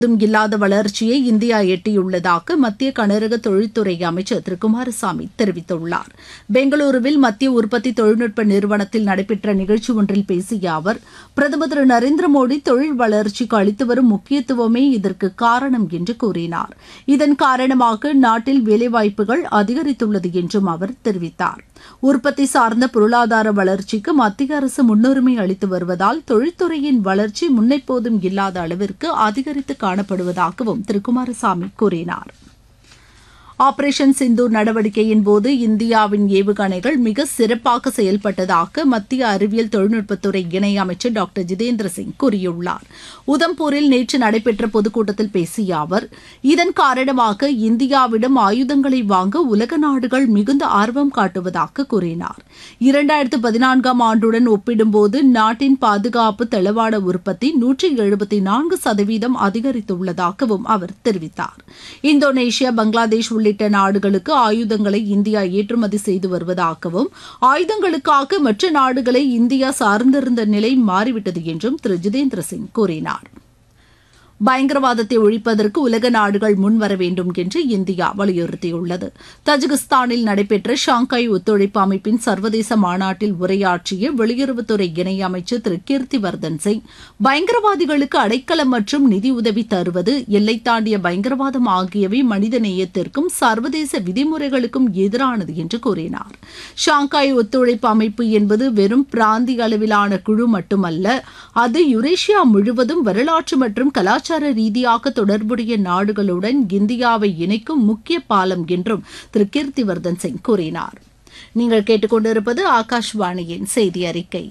முழுவதும் இல்லாத வளர்ச்சியை இந்தியா எட்டியுள்ளதாக மத்திய கனரக தொழில்துறை அமைச்சர் திரு குமாரசாமி தெரிவித்துள்ளார் பெங்களூருவில் மத்திய உற்பத்தி தொழில்நுட்ப நிறுவனத்தில் நடைபெற்ற நிகழ்ச்சி ஒன்றில் பேசிய அவர் பிரதமர் திரு நரேந்திர மோடி தொழில் வளர்ச்சிக்கு அளித்து வரும் முக்கியத்துவமே இதற்கு காரணம் என்று கூறினார் இதன் காரணமாக நாட்டில் வேலைவாய்ப்புகள் அதிகரித்துள்ளது என்றும் அவர் தெரிவித்தார் உற்பத்தி சார்ந்த பொருளாதார வளர்ச்சிக்கு மத்திய அரசு முன்னுரிமை அளித்து வருவதால் தொழில்துறையின் வளர்ச்சி முன்னெப்போதும் இல்லாத அளவிற்கு அதிகரித்து காணப்படுவதாகவும் திரு குமாரசாமி கூறினார் ஆபரேஷன் சிந்தூர் நடவடிக்கையின் போது இந்தியாவின் ஏவுகணைகள் மிக சிறப்பாக செயல்பட்டதாக மத்திய அறிவியல் தொழில்நுட்பத்துறை இணையமைச்சர் டாக்டர் ஜிதேந்திர சிங் கூறியுள்ளார் உதம்பூரில் நேற்று நடைபெற்ற பொதுக்கூட்டத்தில் பேசிய அவர் இதன் காரணமாக இந்தியாவிடம் ஆயுதங்களை வாங்க உலக நாடுகள் மிகுந்த ஆர்வம் காட்டுவதாக கூறினார் இரண்டாயிரத்து பதினான்காம் ஆண்டுடன் ஒப்பிடும்போது நாட்டின் பாதுகாப்பு தளவாட உற்பத்தி நூற்றி எழுபத்தி நான்கு சதவீதம் அதிகரித்துள்ளதாகவும் அவர் தெரிவித்தார் இந்தோனேஷியா பங்களாதேஷ் உள்ளிட்ட நாடுகளுக்கு ஆயுதங்களை இந்தியா ஏற்றுமதி செய்து வருவதாகவும் ஆயுதங்களுக்காக மற்ற நாடுகளை இந்தியா சார்ந்திருந்த நிலை மாறிவிட்டது என்றும் திரு ஜிதேந்திர சிங் கூறினார் பயங்கரவாதத்தை ஒழிப்பதற்கு உலக நாடுகள் முன்வர வேண்டும் என்று இந்தியா வலியுறுத்தியுள்ளது தஜிகிஸ்தானில் நடைபெற்ற ஷாங்காய் ஒத்துழைப்பு அமைப்பின் சர்வதேச மாநாட்டில் உரையாற்றிய வெளியுறவுத்துறை இணையமைச்சர் திரு கீர்த்திவர்தன் சிங் பயங்கரவாதிகளுக்கு அடைக்கலம் மற்றும் நிதி உதவி தருவது எல்லை தாண்டிய பயங்கரவாதம் ஆகியவை மனித நேயத்திற்கும் சர்வதேச விதிமுறைகளுக்கும் எதிரானது என்று கூறினார் ஷாங்காய் ஒத்துழைப்பு அமைப்பு என்பது வெறும் பிராந்திய அளவிலான குழு மட்டுமல்ல அது யுரேஷியா முழுவதும் வரலாற்று மற்றும் கலாச்சார கலாச்சார ரீதியாக தொடர்புடைய நாடுகளுடன் இந்தியாவை இணைக்கும் முக்கிய பாலம் என்றும் திரு கீர்த்திவர்தன் சிங் கூறினார் நீங்கள் கேட்டுக்கொண்டிருப்பது ஆகாஷ்வாணியின் செய்தி அறிக்கை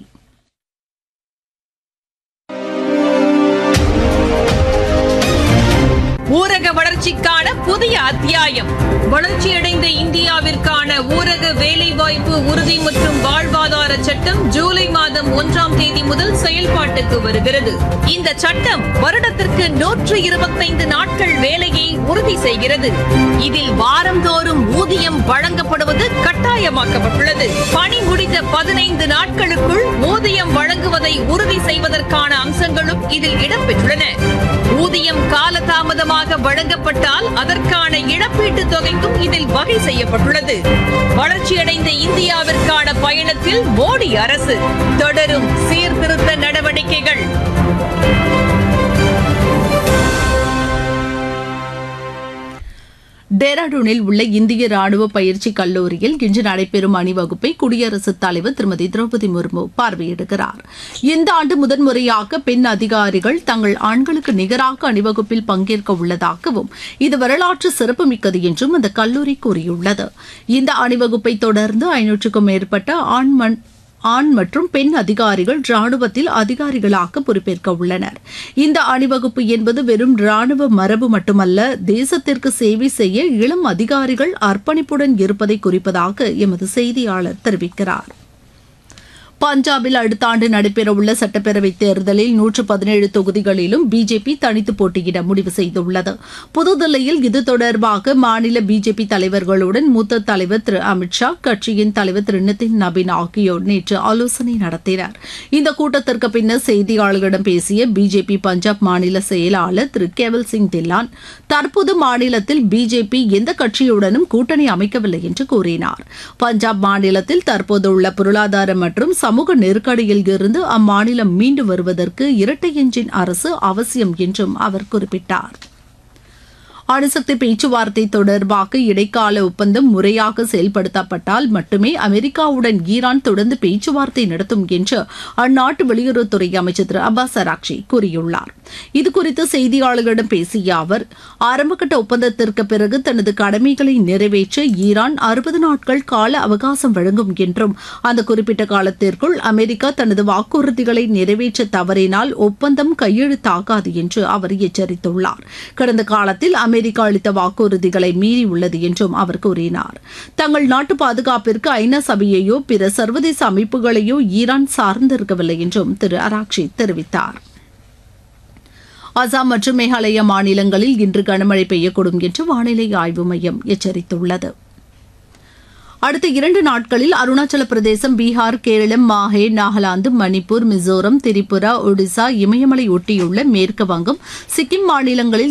ஊரக வளர்ச்சிக்கான புதிய அத்தியாயம் வளர்ச்சியடைந்த இந்தியாவிற்கான ஊரக வேலைவாய்ப்பு உறுதி மற்றும் வாழ்வாதார சட்டம் ஜூலை மாதம் ஒன்றாம் தேதி முதல் செயல்பாட்டுக்கு வருகிறது இந்த சட்டம் வருடத்திற்கு நூற்று இருபத்தைந்து நாட்கள் வேலையை உறுதி செய்கிறது இதில் வாரந்தோறும் ஊதியம் வழங்கப்படுவது கட்டாயமாக்கப்பட்டுள்ளது பணி முடிந்த பதினைந்து நாட்களுக்குள் ஊதியம் வழங்குவதை உறுதி செய்வதற்கான அம்சங்களும் இதில் இடம்பெற்றுள்ளன ஊதியம் காலதாமதமாக வழங்கப்பட்டால் அதற்கான இழப்பீட்டு தொகைக்கும் இதில் வகை செய்யப்பட்டுள்ளது வளர்ச்சியடைந்த இந்தியாவிற்கான பயணத்தில் மோடி அரசு தொடரும் சீர்திருத்த நடவடிக்கைகள் டேராடூனில் உள்ள இந்திய ராணுவ பயிற்சி கல்லூரியில் இன்று நடைபெறும் அணிவகுப்பை குடியரசுத் தலைவர் திருமதி திரௌபதி முர்மு பார்வையிடுகிறார் இந்த ஆண்டு முதன்முறையாக பெண் அதிகாரிகள் தங்கள் ஆண்களுக்கு நிகராக அணிவகுப்பில் பங்கேற்க உள்ளதாகவும் இது வரலாற்று சிறப்புமிக்கது என்றும் அந்த கல்லூரி கூறியுள்ளது இந்த அணிவகுப்பை தொடர்ந்து ஐநூற்றுக்கும் மேற்பட்ட ஆண் மண் ஆண் மற்றும் பெண் அதிகாரிகள் ராணுவத்தில் அதிகாரிகளாக பொறுப்பேற்க உள்ளனர் இந்த அணிவகுப்பு என்பது வெறும் ராணுவ மரபு மட்டுமல்ல தேசத்திற்கு சேவை செய்ய இளம் அதிகாரிகள் அர்ப்பணிப்புடன் இருப்பதை குறிப்பதாக எமது செய்தியாளர் தெரிவிக்கிறார் பஞ்சாபில் அடுத்த ஆண்டு நடைபெறவுள்ள சட்டப்பேரவைத் தேர்தலில் நூற்று பதினேழு தொகுதிகளிலும் பிஜேபி தனித்து போட்டியிட முடிவு செய்துள்ளது புதுதில்லியில் இது தொடர்பாக மாநில பிஜேபி தலைவர்களுடன் மூத்த தலைவர் திரு அமித்ஷா கட்சியின் தலைவர் திரு நிதின் நபின் ஆகியோர் நேற்று ஆலோசனை நடத்தினர் இந்த கூட்டத்திற்கு பின்னர் செய்தியாளர்களிடம் பேசிய பிஜேபி பஞ்சாப் மாநில செயலாளர் திரு கேவல் சிங் தில்லான் தற்போது மாநிலத்தில் பிஜேபி எந்த கட்சியுடனும் கூட்டணி அமைக்கவில்லை என்று கூறினார் பஞ்சாப் மாநிலத்தில் தற்போதுள்ள பொருளாதார மற்றும் சமூக நெருக்கடியில் இருந்து அம்மாநிலம் மீண்டு வருவதற்கு இரட்டை எஞ்சின் அரசு அவசியம் என்றும் அவர் குறிப்பிட்டார் அணுசக்தி பேச்சுவார்த்தை தொடர்பாக இடைக்கால ஒப்பந்தம் முறையாக செயல்படுத்தப்பட்டால் மட்டுமே அமெரிக்காவுடன் ஈரான் தொடர்ந்து பேச்சுவார்த்தை நடத்தும் என்று அந்நாட்டு வெளியுறவுத்துறை அமைச்சர் திரு அப்பாஸ் அராக்ஷி கூறியுள்ளார் இதுகுறித்து செய்தியாளர்களிடம் பேசிய அவர் ஆரம்பகட்ட ஒப்பந்தத்திற்கு பிறகு தனது கடமைகளை நிறைவேற்ற ஈரான் அறுபது நாட்கள் கால அவகாசம் வழங்கும் என்றும் அந்த குறிப்பிட்ட காலத்திற்குள் அமெரிக்கா தனது வாக்குறுதிகளை நிறைவேற்ற தவறினால் ஒப்பந்தம் கையெழுத்தாகாது என்று அவர் எச்சரித்துள்ளார் கடந்த காலத்தில் அமெரிக்கா அளித்த வாக்குறுதிகளை மீறியுள்ளது என்றும் அவர் கூறினார் தங்கள் நாட்டு பாதுகாப்பிற்கு ஐநா சபையையோ பிற சர்வதேச அமைப்புகளையோ ஈரான் சார்ந்திருக்கவில்லை என்றும் திரு அராக்ஷி தெரிவித்தார் அசாம் மற்றும் மேகாலயா மாநிலங்களில் இன்று கனமழை பெய்யக்கூடும் என்று வானிலை ஆய்வு மையம் எச்சரித்துள்ளது அடுத்த இரண்டு நாட்களில் அருணாச்சல பிரதேசம் பீகார் கேரளம் மாஹே நாகாலாந்து மணிப்பூர் மிசோரம் திரிபுரா ஒடிசா இமயமலை ஒட்டியுள்ள மேற்கு வங்கம் சிக்கிம் மாநிலங்களில்